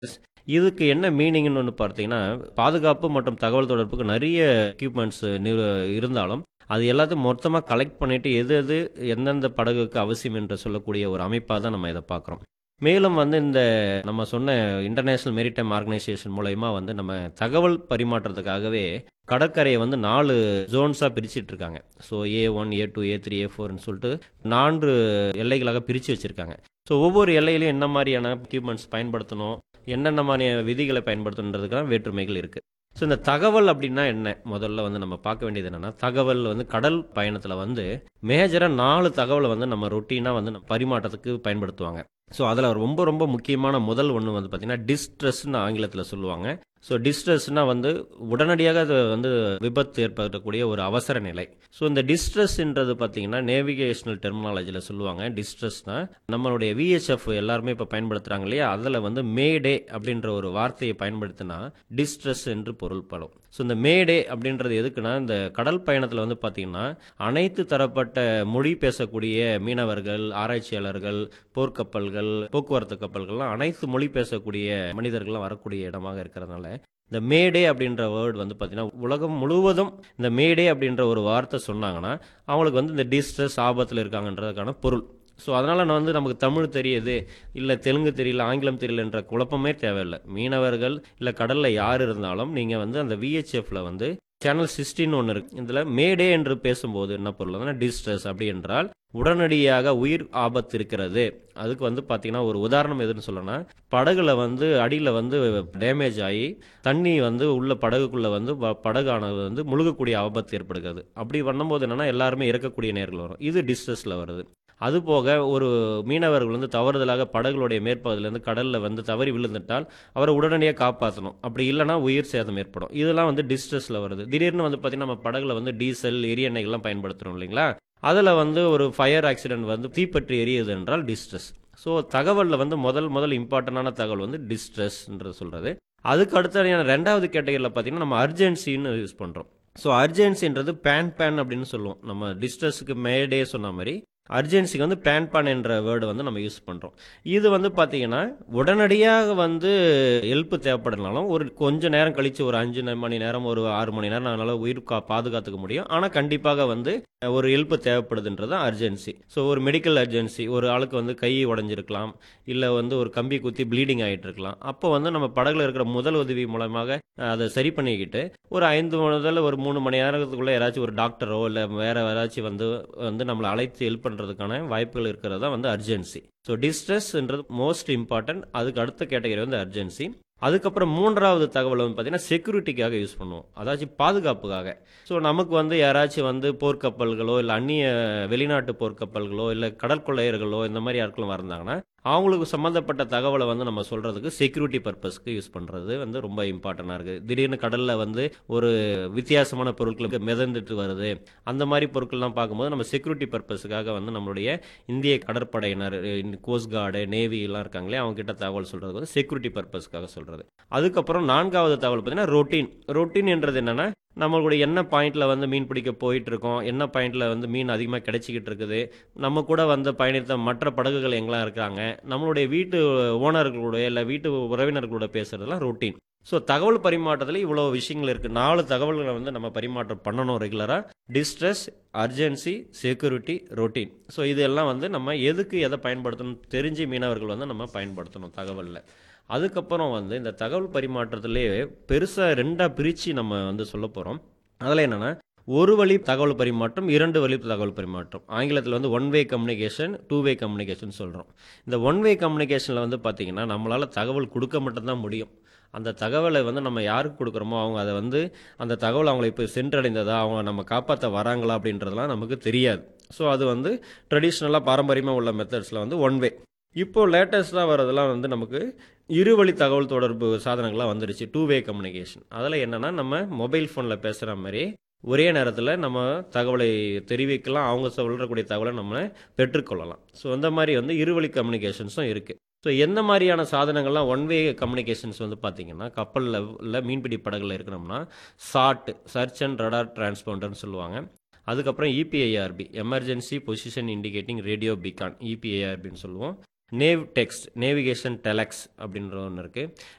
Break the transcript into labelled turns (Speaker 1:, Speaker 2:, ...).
Speaker 1: இதுக்கு என்ன மீனிங்னு ஒன்று பார்த்தீங்கன்னா பாதுகாப்பு மற்றும் தகவல் தொடர்புக்கு நிறைய எக்யூப்மெண்ட்ஸ் இருந்தாலும் அது எல்லாத்தையும் மொத்தமாக கலெக்ட் பண்ணிட்டு எது எது எந்தெந்த படகுக்கு அவசியம் என்று சொல்லக்கூடிய ஒரு அமைப்பாக தான் நம்ம இதை பார்க்குறோம் மேலும் வந்து இந்த நம்ம சொன்ன இன்டர்நேஷ்னல் மெரிடைம் ஆர்கனைசேஷன் மூலயமா வந்து நம்ம தகவல் பரிமாற்றத்துக்காகவே கடற்கரையை வந்து நாலு ஜோன்ஸாக பிரிச்சுட்டு இருக்காங்க so A one A two A three A ஃபோர்னு சொல்லிட்டு நான்கு எல்லைகளாக பிரித்து வச்சுருக்காங்க ஸோ ஒவ்வொரு எல்லையிலையும் என்ன மாதிரியான எக்யூப்மெண்ட்ஸ் பயன்படுத்தணும் என்னென்ன மாதிரியான விதிகளை பயன்படுத்தணுன்றதுக்கான வேற்றுமைகள் இருக்குது ஸோ இந்த தகவல் அப்படின்னா என்ன முதல்ல வந்து நம்ம பார்க்க வேண்டியது என்னென்னா தகவல் வந்து கடல் பயணத்தில் வந்து மேஜராக நாலு தகவலை வந்து நம்ம ரொட்டீனாக வந்து நம்ம பரிமாற்றத்துக்கு பயன்படுத்துவாங்க ஸோ அதில் ரொம்ப ரொம்ப முக்கியமான முதல் ஒன்று வந்து பார்த்திங்கன்னா டிஸ்ட்ரெஸ்ன்னு ஆங்கிலத்தில் சொல்லுவாங்க ஸோ டிஸ்ட்ரெஸ்னால் வந்து உடனடியாக அது வந்து விபத்து ஏற்படக்கூடிய ஒரு அவசர நிலை ஸோ இந்த டிஸ்ட்ரெஸ்ன்றது பார்த்தீங்கன்னா நேவிகேஷனல் டெர்மினாலஜியில் சொல்லுவாங்க டிஸ்ட்ரெஸ்னால் நம்மளுடைய விஹெச்எஃப் எல்லாருமே இப்போ பயன்படுத்துகிறாங்க இல்லையா அதில் வந்து மேடே அப்படின்ற ஒரு வார்த்தையை பயன்படுத்தினா டிஸ்ட்ரெஸ் என்று பொருள்படும் ஸோ இந்த மேடே அப்படின்றது எதுக்குன்னா இந்த கடல் பயணத்தில் வந்து பார்த்திங்கன்னா அனைத்து தரப்பட்ட மொழி பேசக்கூடிய மீனவர்கள் ஆராய்ச்சியாளர்கள் போர்க்கப்பல்கள் போக்குவரத்து கப்பல்கள்லாம் அனைத்து மொழி பேசக்கூடிய மனிதர்கள்லாம் வரக்கூடிய இடமாக இருக்கிறதுனால இந்த மேடே அப்படின்ற வேர்டு வந்து பார்த்திங்கன்னா உலகம் முழுவதும் இந்த மேடே அப்படின்ற ஒரு வார்த்தை சொன்னாங்கன்னா அவங்களுக்கு வந்து இந்த டிஸ்ட்ரெஸ் ஆபத்தில் இருக்காங்கன்றதுக்கான பொருள் ஸோ அதனால் நான் வந்து நமக்கு தமிழ் தெரியுது இல்லை தெலுங்கு தெரியல ஆங்கிலம் தெரியலன்ற குழப்பமே தேவையில்லை மீனவர்கள் இல்லை கடலில் யார் இருந்தாலும் நீங்கள் வந்து அந்த விஹெச்எஃப்ல வந்து சேனல் சிக்ஸ்டின் ஒன்று இருக்கு இதில் மேடே என்று பேசும்போது என்ன பொருள் டிஸ்ட்ரெஸ் அப்படி என்றால் உடனடியாக உயிர் ஆபத்து இருக்கிறது அதுக்கு வந்து பார்த்தீங்கன்னா ஒரு உதாரணம் எதுன்னு சொல்லணும்னா படகுல வந்து அடியில் வந்து டேமேஜ் ஆகி தண்ணி வந்து உள்ள படகுக்குள்ளே வந்து படகானது வந்து முழுகக்கூடிய ஆபத்து ஏற்படுகிறது அப்படி பண்ணும்போது என்னென்னா எல்லாருமே இறக்கக்கூடிய நேர்கள் வரும் இது டிஸ்ட்ரெஸில் வருது அதுபோக ஒரு மீனவர்கள் வந்து தவறுதலாக படகுடைய மேற்பகுதியிலேருந்து கடலில் வந்து தவறி விழுந்துட்டால் அவரை உடனடியாக காப்பாற்றணும் அப்படி இல்லைனா உயிர் சேதம் ஏற்படும் இதெல்லாம் வந்து டிஸ்ட்ரெஸில் வருது திடீர்னு வந்து பார்த்திங்கன்னா நம்ம படகுல வந்து டீசல் எரியெண்ணெய்கள்லாம் பயன்படுத்துகிறோம் இல்லைங்களா அதில் வந்து ஒரு ஃபயர் ஆக்சிடென்ட் வந்து தீப்பற்றி எரியுது என்றால் டிஸ்ட்ரெஸ் ஸோ தகவலில் வந்து முதல் முதல் இம்பார்ட்டண்டான தகவல் வந்து டிஸ்ட்ரெஸ்ன்றது சொல்கிறது அதுக்கு அடுத்த ரெண்டாவது கேட்டகரியில் பார்த்தீங்கன்னா நம்ம அர்ஜென்சின்னு யூஸ் பண்ணுறோம் ஸோ அர்ஜென்சின்றது பேன் பேன் அப்படின்னு சொல்லுவோம் நம்ம டிஸ்ட்ரெஸுக்கு மேடே சொன்ன மாதிரி அர்ஜென்சிக்கு வந்து பேன் பான் என்ற வேர்டு வந்து நம்ம யூஸ் பண்ணுறோம் இது வந்து பார்த்தீங்கன்னா உடனடியாக வந்து ஹெல்ப் தேவைப்படனாலும் ஒரு கொஞ்சம் நேரம் கழித்து ஒரு அஞ்சு மணி நேரம் ஒரு ஆறு மணி நேரம் அதனால் உயிர் கா பாதுகாத்துக்க முடியும் ஆனால் கண்டிப்பாக வந்து ஒரு ஹெல்ப் தேவைப்படுதுன்றது அர்ஜென்சி ஸோ ஒரு மெடிக்கல் அர்ஜென்சி ஒரு ஆளுக்கு வந்து கை உடஞ்சிருக்கலாம் இல்லை வந்து ஒரு கம்பி குத்தி ப்ளீடிங் ஆகிட்டு இருக்கலாம் அப்போ வந்து நம்ம படகுல இருக்கிற முதல் உதவி மூலமாக அதை சரி பண்ணிக்கிட்டு ஒரு ஐந்து முதல்ல ஒரு மூணு மணி நேரத்துக்குள்ளே யாராச்சும் ஒரு டாக்டரோ இல்லை வேறு யாராச்சும் வந்து வந்து நம்மளை அழைத்து ஹெல்ப் பண்ணுறதுக்கான வாய்ப்புகள் இருக்கிறதா வந்து அர்ஜென்சி ஸோ டிஸ்ட்ரெஸ்ன்றது மோஸ்ட் இம்பார்ட்டன்ட் அதுக்கு அடுத்த கேட்டகரி வந்து அர்ஜென்சி அதுக்கப்புறம் மூன்றாவது தகவல் வந்து பார்த்தீங்கன்னா செக்யூரிட்டிக்காக யூஸ் பண்ணுவோம் அதாச்சும் பாதுகாப்புக்காக ஸோ நமக்கு வந்து யாராச்சும் வந்து போர்க்கப்பல்களோ இல்லை அந்நிய வெளிநாட்டு போர்க்கப்பல்களோ இல்லை கடற்கொள்ளையர்களோ இந்த மாதிரி யாருக்களும் வந்தாங்கன்னா அவங்களுக்கு சம்மந்தப்பட்ட தகவலை வந்து நம்ம சொல்கிறதுக்கு செக்யூரிட்டி பர்பஸ்க்கு யூஸ் பண்ணுறது வந்து ரொம்ப இம்பார்ட்டண்டாக இருக்குது திடீர்னு கடலில் வந்து ஒரு வித்தியாசமான பொருட்களுக்கு மிதந்துட்டு வருது அந்த மாதிரி பொருட்கள்லாம் பார்க்கும்போது நம்ம செக்யூரிட்டி பர்பஸுக்காக வந்து நம்மளுடைய இந்திய கடற்படையினர் கோஸ்ட் கார்டு நேவி எல்லாம் இருக்காங்களே அவங்க கிட்ட தகவல் சொல்கிறது வந்து செக்யூரிட்டி பர்பஸ்க்காக சொல்கிறது அதுக்கப்புறம் நான்காவது தகவல் பார்த்தீங்கன்னா ரொட்டீன் ரொட்டீன் என்றது என்னென்னா நம்மளுடைய என்ன பாயிண்டில் வந்து மீன் பிடிக்க போயிட்டு இருக்கோம் என்ன பாயிண்டில் வந்து மீன் அதிகமாக கிடைச்சிக்கிட்டு இருக்குது நம்ம கூட வந்து பயணித்த மற்ற படகுகள் எங்கெல்லாம் இருக்காங்க நம்மளுடைய வீட்டு ஓனர்களுடைய இல்லை வீட்டு உறவினர்களோட பேசுகிறதுலாம் ரொட்டீன் ஸோ தகவல் பரிமாற்றத்தில் இவ்வளோ விஷயங்கள் இருக்குது நாலு தகவல்களை வந்து நம்ம பரிமாற்றம் பண்ணணும் ரெகுலராக distress urgency security routine so இதெல்லாம் வந்து நம்ம எதுக்கு எதை பயன்படுத்தணும் தெரிஞ்சு மீனவர்கள் வந்து நம்ம பயன்படுத்தணும் தகவலில் அதுக்கப்புறம் வந்து இந்த தகவல் பரிமாற்றத்திலே பெருசாக ரெண்டாக பிரித்து நம்ம வந்து சொல்ல போகிறோம் அதில் என்னென்னா ஒரு வழி தகவல் பரிமாற்றம் இரண்டு வழி தகவல் பரிமாற்றம் ஆங்கிலத்தில் வந்து one way communication two way communication சொல்கிறோம் இந்த ஒன் வே கம்யூனிகேஷனில் வந்து பார்த்திங்கன்னா நம்மளால் தகவல் கொடுக்க மட்டும்தான் முடியும் அந்த தகவலை வந்து நம்ம யாருக்கு கொடுக்குறோமோ அவங்க அதை வந்து அந்த தகவல் அவங்களை இப்போ சென்றடைந்ததா அவங்க நம்ம காப்பாற்ற வராங்களா அப்படின்றதெல்லாம் நமக்கு தெரியாது ஸோ அது வந்து ட்ரெடிஷ்னலாக பாரம்பரியமாக உள்ள மெத்தட்ஸில் வந்து ஒன் வே இப்போ லேட்டஸ்ட்டாக வரதெல்லாம் வந்து நமக்கு இருவழி தகவல் தொடர்பு சாதனங்கள்லாம் வந்துருச்சு டூ வே கம்யூனிகேஷன் அதில் என்னென்னா நம்ம மொபைல் ஃபோனில் பேசுகிற மாதிரி ஒரே நேரத்தில் நம்ம தகவலை தெரிவிக்கலாம் அவங்க சொல்லக்கூடிய தகவலை நம்ம பெற்றுக்கொள்ளலாம் ஸோ அந்த மாதிரி வந்து இருவழி கம்யூனிகேஷன்ஸும் இருக்குது ஸோ எந்த மாதிரியான சாதனங்கள்லாம் ஒன் வே கம்யூனிகேஷன்ஸ் வந்து பார்த்தீங்கன்னா கப்பலில் இல்லை மீன்பிடி படகுல இருக்கணும்னா சாட் சர்ச் அண்ட் ரடார் டிரான்ஸ்பாண்டர்னு சொல்லுவாங்க அதுக்கப்புறம் EPIRB emergency position indicating radio beacon இபிஐஆர்பின்னு சொல்லுவோம் நேவ் டெக்ஸ்ட் நேவிகேஷன் டெலக்ஸ் அப்படின்ற ஒன்று இருக்குது